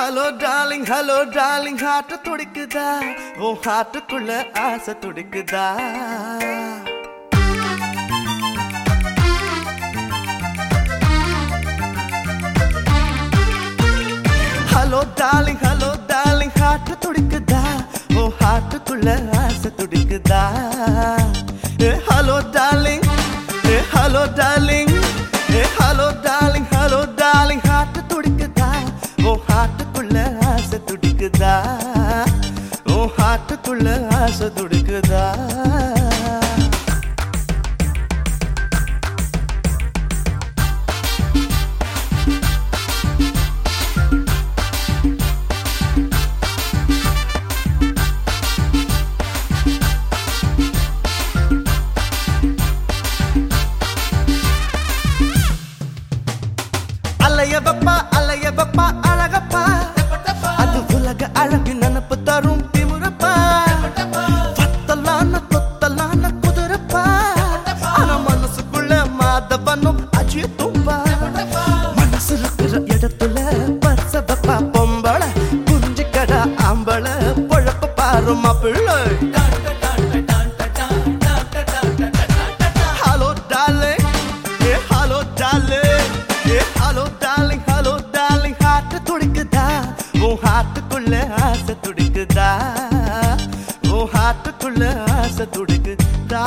hello darling hello darling heart துடிக்குதா உன் ஹார்ட்டுக்குள்ள ஆசை துடிக்குதா hello darling hello darling heart துடிக்குதா உன் ஹார்ட்டுக்குள்ள ஆசை துடிக்குதா hello darling hello darling hello darling hello darling heart துடிக்குதா உன் ஹார்ட்டுக்குள்ள ஆசை துடிக்குதா உன் ஹார்ட்டுக்குள்ள ஆசை துடிக்குதா அலைய வெப்பா அலைய வெப்பா அழகப்பா அது உலக அழகு நினப்பு தரும் திமுறப்பா பத்தலான தொத்தலான குதிரப்பா ஆனா மனசுக்குள்ள மாதவனும் அஜிய தும்பா மனசு இருக்கிற இடத்துல பச வெப்பா பொம்பளை குஞ்சு கடா ஆம்பள பொழப்ப பாரு மாப்பிள்ளை ஹலோ டார்லிங் ஏ ஹலோ டார்லிங் ஏ hello darling hello darling heart துடிக்குதா உன் ஹார்ட்டுக்குள்ள ஆசை துடிக்குதா உன் ஹார்ட்டுக்குள்ள ஆசை துடிக்குதா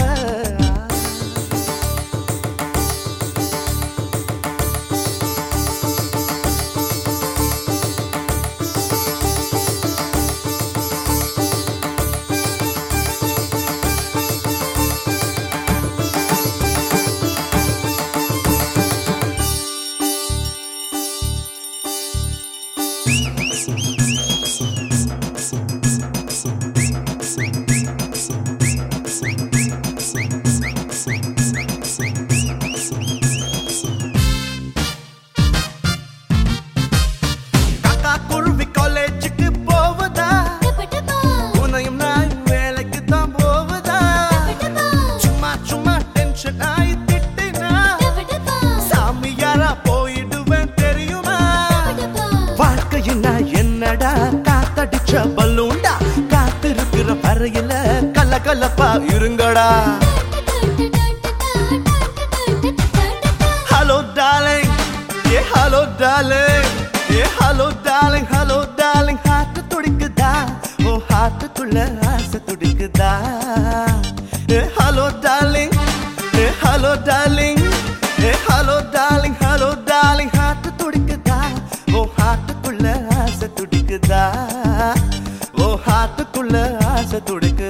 காக்கா குருவி காலேஜுக்கு போவதா உனையும் நான் வேலைக்கு தான் போவதா சும்மா சும்மா டென்ஷன் ஆகி திட்டினா சாமியாரா போயிடுவேன் தெரியுமா வாழ்க்கையினா என்னடா காத்தடிச்ச பலூண்டா காத்திருக்கிற வரையில கலகலப்பா இருங்கடா ஹலோ டார்லிங் ஏ ஹலோ டார்லிங் ஏ hello darling hello darling heart துடிக்குதா ஓ ஹார்ட்டுக்குள்ள ஆசை துடிக்குதா ஏ ஹலோ டார்லிங் ஏ ஹலோ டார்லிங் ஏ hello darling hello darling heart துடிக்குதா ஓ ஹார்ட்டுக்குள்ள ஆசை துடிக்குதா ஓ ஹார்ட்டுக்குள்ள ஆசை துடிக்குதா